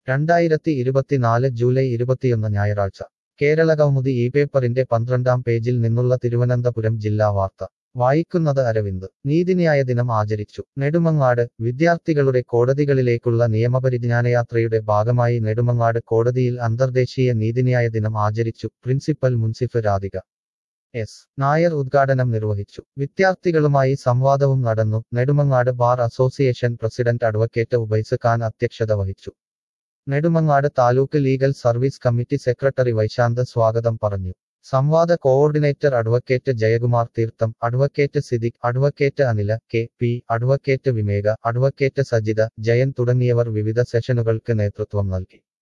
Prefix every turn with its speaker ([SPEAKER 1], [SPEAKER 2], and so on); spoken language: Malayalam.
[SPEAKER 1] രണ്ടായിരത്തി ഇരുപത്തിനാല് ജൂലൈ ഇരുപത്തിയൊന്ന് ഞായറാഴ്ച കേരള കൗമുദി ഈ പേപ്പറിന്റെ പന്ത്രണ്ടാം പേജിൽ നിന്നുള്ള തിരുവനന്തപുരം ജില്ലാ വാർത്ത വായിക്കുന്നത് അരവിന്ദ് നീതിന്യായ ദിനം ആചരിച്ചു നെടുമങ്ങാട് വിദ്യാർത്ഥികളുടെ കോടതികളിലേക്കുള്ള നിയമപരിജ്ഞാനയാത്രയുടെ ഭാഗമായി നെടുമങ്ങാട് കോടതിയിൽ അന്തർദേശീയ നീതിന്യായ ദിനം ആചരിച്ചു പ്രിൻസിപ്പൽ മുൻസിഫ് രാധിക എസ് നായർ ഉദ്ഘാടനം നിർവഹിച്ചു വിദ്യാർത്ഥികളുമായി സംവാദവും നടന്നു Nedumangad bar association president advocate Ubais Khan അധ്യക്ഷത വഹിച്ചു Nedumangad taluk legal service committee secretary Vaishanth സ്വാഗതം പറഞ്ഞു സംവാദ coordinator advocate Jayakumar Theertham advocate Sidhique advocate Anila K P advocate Vimeka advocate Sajitha Jayan തുടങ്ങിയവർ വിവിധ സെഷനുകൾക്ക് നേതൃത്വം നൽകി